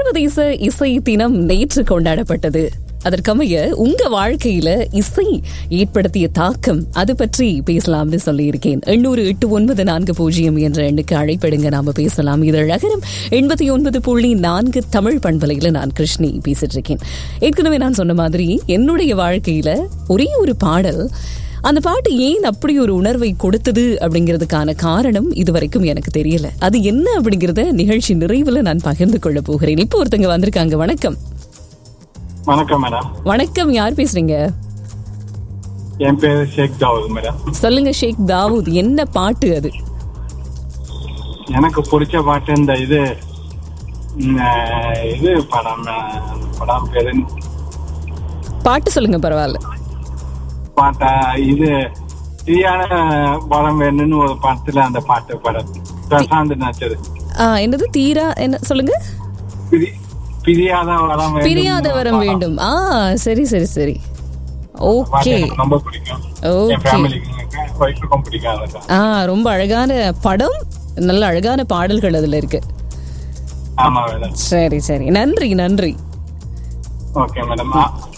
சர்வதேச இசை தினம் நேற்று கொண்டாடப்பட்டது அதற்கமைய உங்க வாழ்க்கையில இசை ஏற்படுத்திய தாக்கம் அது பற்றி பேசலாம்னு சொல்லியிருக்கேன் எண்ணூறு எட்டு ஒன்பது நான்கு பூஜ்ஜியம் என்ற எண்ணுக்கு அழைப்படுங்க நாம பேசலாம் இது அழகரம் எண்பத்தி ஒன்பது புள்ளி நான்கு தமிழ் பண்பலையில நான் கிருஷ்ணி பேசிட்டு இருக்கேன் ஏற்கனவே நான் சொன்ன மாதிரி என்னுடைய வாழ்க்கையில ஒரே ஒரு பாடல் அந்த பாட்டு ஏன் அப்படி ஒரு உணர்வை கொடுத்தது அப்படிங்கிறதுக்கான காரணம் இதுவரைக்கும் எனக்கு தெரியல அது என்ன அப்படிங்கறத நிகழ்ச்சி நிறைவுல நான் பகிர்ந்து கொள்ள போகிறேன் இப்போ ஒருத்தங்க வந்திருக்காங்க வணக்கம் வணக்கம் மேடம் வணக்கம் யார் பேசுறீங்க என் பேரு ஷேக் தாவூத் மேடம் சொல்லுங்க ஷேக் தாவூத் என்ன பாட்டு அது எனக்கு பிடிச்ச பாட்டு இந்த இது ம், அஹ், இது படம் அஹ், படம் பேரு பாட்டு சொல்லுங்க பரவாயில்ல பாட்டா இது தீயான படம் வேணும்னு ஒரு படத்துல அந்த பாட்டு படம் பிரசாந்த் நடிச்சது ஆ, என்னது தீரா என்ன சொல்லுங்க பிரி- பிரியாத வரம் வேண்டும் பிரியாத வரம் வேண்டும் ஆ சரி சரி சரி பாட்டு ஓகே எனக்கு ரொம்ப பிடிக்கும் Okay. என் ஃபேமிலிக்கு ஒய்ஃபுக்கும் பிடிக்கும் அந்த song. ஆ ரொம்ப அழகான படம் நல்ல அழகான பாடல்கள் அதுல இருக்கு ஆமா மேடம் சரி சரி நன்றி நன்றி ஓகே மேடம்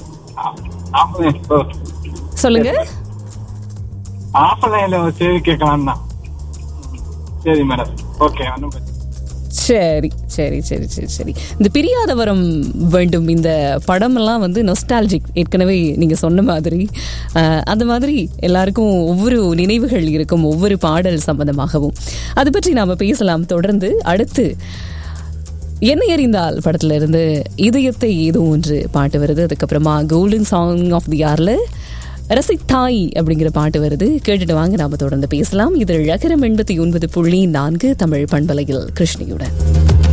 சொல்லுங்க ஆஃப்லைன்ல ஒரு செய்தி கேட்கலாம் தான் சரி மேடம் ஓகே ஒன்றும் பிரச்சனை சரி சரி சரி சரி சரி இந்த பிரியாத வரம் வேண்டும் இந்த படமெல்லாம் வந்து நொஸ்டாலஜிக் ஏற்கனவே நீங்க சொன்ன மாதிரி அஹ், அந்த மாதிரி எல்லாருக்கும் ஒவ்வொரு நினைவுகள் இருக்கும் ஒவ்வொரு பாடல் சம்பந்தமாகவும் அது பற்றி நாம பேசலாம் தொடர்ந்து அடுத்து என்னை அறிந்தால் படத்துல இருந்து இதயத்தை ஏதோ ஒன்று பாட்டு வருது அதுக்கப்புறமா கோல்டன் சாங் ஆஃப் தி ஆர்ல ரசித்தாய் அப்படிங்கிற பாட்டு வருது கேட்டுட்டு வாங்க நாம தொடர்ந்து பேசலாம் இது இழகரம் எண்பத்தி ஒன்பது புள்ளி நான்கு தமிழ் பண்பலையில் கிருஷ்ணியுடன்